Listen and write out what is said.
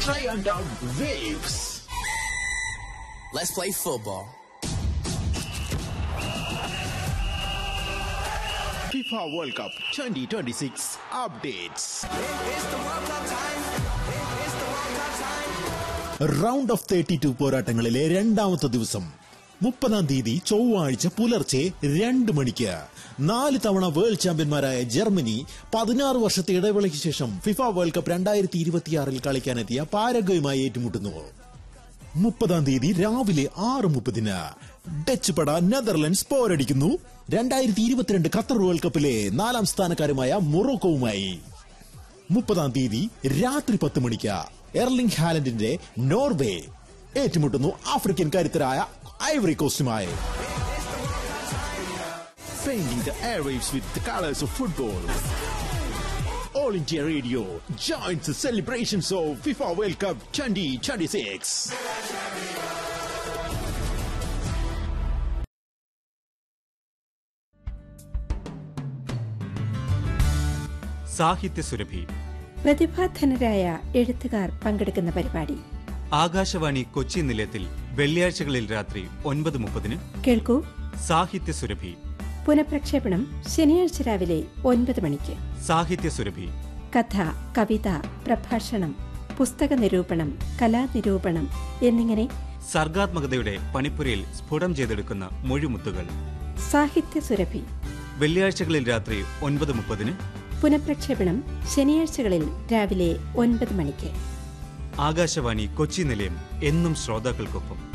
Giant of Waves. Let's play football. FIFA World Cup 2026 updates. Round of thirty two പോരാട്ടങ്ങളിലെ രണ്ടാമത്തെ ദിവസം മുപ്പതാം തീയതി ചൊവ്വാഴ്ച പുലർച്ചെ രണ്ട് മണിക്ക് നാല് തവണ വേൾഡ് ചാമ്പ്യന്മാരായ ജർമ്മനി പതിനാറ് വർഷത്തെ ഇടവേളയ്ക്ക് ശേഷം ഫിഫ വേൾഡ് കപ്പ് രണ്ടായിരത്തി ഇരുപത്തിയാറിൽ കളിക്കാനെത്തിയ പാരഗ്വയുമായി ഏറ്റുമുട്ടുന്നു മുപ്പതാം തീയതി രാവിലെ ആറ് മുപ്പതിന് ഡച്ച് പട നെതർലൻഡ്സ് പോരടിക്കുന്നു രണ്ടായിരത്തി ഇരുപത്തിരണ്ട് ഖത്തർ വേൾഡ് കപ്പിലെ നാലാം സ്ഥാനക്കാരുമായ മൊറോക്കോവുമായി മുപ്പതാം തീയതി രാത്രി പത്ത് മണിക്ക് എർലിംഗ് ഹാലൻഡിന്റെ നോർവേ ഏറ്റുമുട്ടുന്നു ആഫ്രിക്കൻ കരുത്തരായ ഐവറി കോസ്റ്റുമായി Painting the airwaves with the colors of football. All India Radio joins the celebrations of FIFA World Cup 2026. സാഹിത്യ സുരഭി പ്രതിഭാധനരായ എഴുത്തുകാർ പങ്കെടുക്കുന്ന പരിപാടി ആകാശവാണി കൊച്ചി നിലയത്തിൽ വെള്ളിയാഴ്ചകളിൽ രാത്രി ഒൻപത് മുപ്പതിന് കേൾക്കൂ സാഹിത്യ സുരഭി പുനഃപ്രക്ഷേപണം ശനിയാഴ്ച രാവിലെ ഒൻപത് മണിക്ക് സാഹിത്യ സുരഭി കഥ കവിത പ്രഭാഷണം പുസ്തക നിരൂപണം കലാനിരൂപണം എന്നിങ്ങനെ സർഗാത്മകതയുടെ പണിപ്പുരയിൽ സ്ഫുടം ചെയ്തെടുക്കുന്ന മൊഴിമുത്തുകൾ സാഹിത്യ സുരഭി വെള്ളിയാഴ്ചകളിൽ രാത്രി ഒൻപത് മുപ്പതിന് പുനഃപ്രക്ഷേപണം ശനിയാഴ്ചകളിൽ രാവിലെ ഒൻപത് മണിക്ക് ആകാശവാണി കൊച്ചി നിലയം എന്നും ശ്രോതാക്കൾക്കൊപ്പം